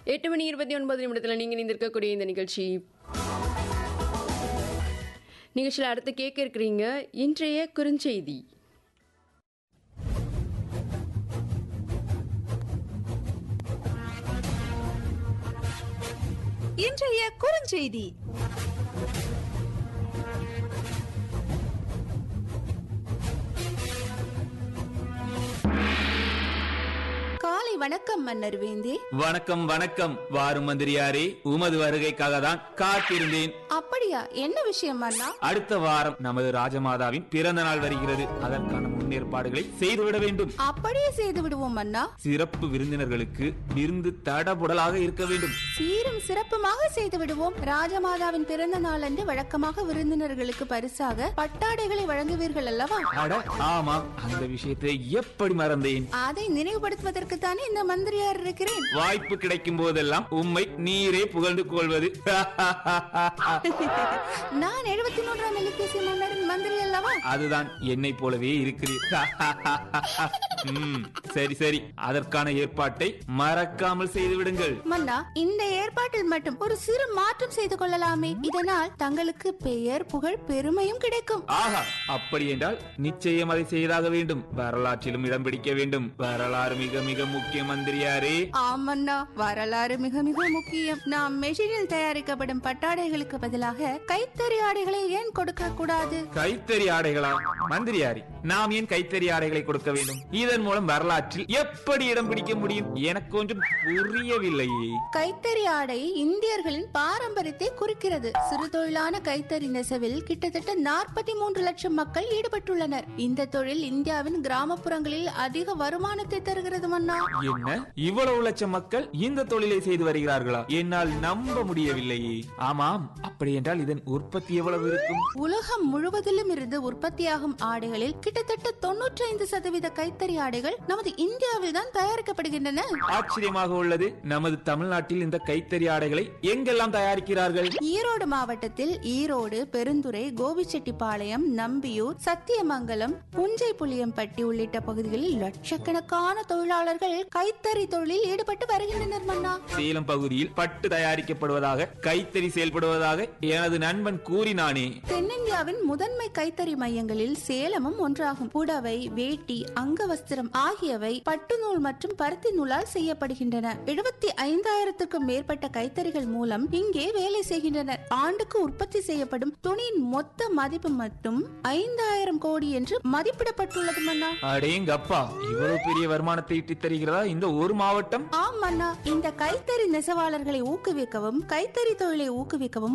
எட்டு மணி இருபத்தி ஒன்பது நிமிடத்தில் நீங்கள் இணைந்திருக்கக்கூடிய இந்த நிகழ்ச்சி நிகழ்ச்சியில் அடுத்து கேட்க இருக்கிறீங்க இன்றைய குறுஞ்செய்தி இன்றைய குறுஞ்செய்தி காலை வணக்கம் மன்னர் வேந்தே வணக்கம் வணக்கம் வாரும் மந்திரியாரே உமது வருகைக்காக தான் காத்திருந்தேன் அப்படியா என்ன விஷயம் மன்னா அடுத்த வாரம் நமது ராஜமாதாவின் பிறந்த நாள் வருகிறது அதற்கான முன்னேற்பாடுகளை செய்துவிட வேண்டும் அப்படியே செய்து விடுவோம் மன்னா சிறப்பு விருந்தினர்களுக்கு விருந்து தடபுடலாக இருக்க வேண்டும் சீரும் சிறப்புமாக செய்து விடுவோம் ராஜமாதாவின் பிறந்த நாளன்று வழக்கமாக விருந்தினர்களுக்கு பரிசாக பட்டாடைகளை வழங்குவீர்கள் அல்லவா அட ஆமாம் அந்த விஷயத்தை எப்படி மறந்தேன் அதை நினைவுபடுத்துவதற்கு தானே இந்த மந்திரியார் இருக்கிறேன் வாய்ப்பு கிடைக்கும் போதெல்லாம் உம்மை நீரே புகழ்ந்து கொள்வது நான் எழுபத்தி மூன்றாம் எலிகேசி மன்னரின் மந்திரி அல்லவா அதுதான் என்னை போலவே இருக்கிறீர் ம், சரி சரி அதற்கான ஏற்பாட்டை மறக்காமல் செய்து விடுங்கள் மன்னா இந்த ஏற்பாட்டில் மட்டும் ஒரு சிறு மாற்றம் செய்து கொள்ளலாமே இதனால் தங்களுக்கு பெயர் புகழ் பெருமையும் கிடைக்கும் ஆஹா அப்படி என்றால் நிச்சயம் அதை செய்தாக வேண்டும் வரலாற்றிலும் இடம் பிடிக்க வேண்டும் வரலாறு மிக மிக முக்கிய மந்திரியாரே ஆமண்ணா வரலாறு மிக மிக முக்கியம் நாம் மெஷினில் தயாரிக்கப்படும் பட்டாடைகளுக்கு பதிலாக கைத்தறி ஆடைகளை ஏன் கொடுக்க கூடாது கைத்தறி ஆடைகளா மந்திரியாரி நாம் ஏன் கைத்தறி ஆடைகளை கொடுக்க வேண்டும் இதன் மூலம் வரலாற்றில் எப்படி இடம் பிடிக்க முடியும் எனக்கு கொஞ்சம் புரியவில்லையே கைத்தறி ஆடை இந்தியர்களின் பாரம்பரியத்தை குறிக்கிறது சிறு தொழிலான கைத்தறி நெசவில் கிட்டத்தட்ட நாற்பத்தி மூன்று லட்சம் மக்கள் ஈடுபட்டுள்ளனர் இந்த தொழில் இந்தியாவின் கிராமப்புறங்களில் அதிக வருமானத்தை தருகிறது மன்னா என்ன இவ்வளவு லட்சம் மக்கள் இந்த தொழிலை செய்து வருகிறார்களா என்னால் நம்ப முடியவில்லையே ஆமாம் அப்படி என்றால் இதன் உற்பத்தி எவ்வளவு இருக்கும் உலகம் முழுவதிலும் இருந்து உற்பத்தியாகும் ஆடைகளில் கிட்டத்தட்ட தொன்னூற்றி ஐந்து சதவீத கைத்தறி ஆடைகள் நமது இந்தியாவில் தான் தயாரிக்கப்படுகின்றன ஆச்சரியமாக உள்ளது நமது தமிழ்நாட்டில் இந்த கைத்தறி ஆடைகளை எங்கெல்லாம் தயாரிக்கிறார்கள் ஈரோடு மாவட்டத்தில் ஈரோடு பெருந்துறை கோபிச்செட்டிப்பாளையம் நம்பியூர் சத்தியமங்கலம் புஞ்சை புளியம்பட்டி உள்ளிட்ட பகுதிகளில் லட்சக்கணக்கான தொழிலாளர்கள் கைத்தறி தொழிலில் ஈடுபட்டு வருகின்றனர் மன்னா சேலம் பகுதியில் பட்டு தயாரிக்கப்படுவதாக கைத்தறி செயல்படுவதாக எனது நண்பன் கூறினானே தென்னிந்தியாவின் முதன்மை கைத்தறி மையங்களில் சேலமும் ஒன்றாகும் புடவை வேட்டி அங்கவஸ்திரம் ஆகியவை பட்டு நூல் மற்றும் பருத்தி நூலால் செய்யப்படுகின்றன எழுபத்தி ஐந்தாயிரத்துக்கும் மேற்பட்ட கைத்தறிகள் மூலம் இங்கே வேலை செய்கின்றனர் ஆண்டுக்கு உற்பத்தி செய்யப்படும் துணியின் மொத்த மதிப்பு மட்டும் ஐந்தாயிரம் கோடி என்று மதிப்பிடப்பட்டுள்ளது மன்னா அடேங்கப்பா இவ்வளவு பெரிய வருமானத்தை ஈட்டித் தருகிறதா இந்த ஒரு மாவட்டம் ஆம் மன்னா இந்த கைத்தறி நெசவாளர்களை ஊக்குவிக்கவும் கைத்தறி தொழிலை ஊக்குவிக்கவும்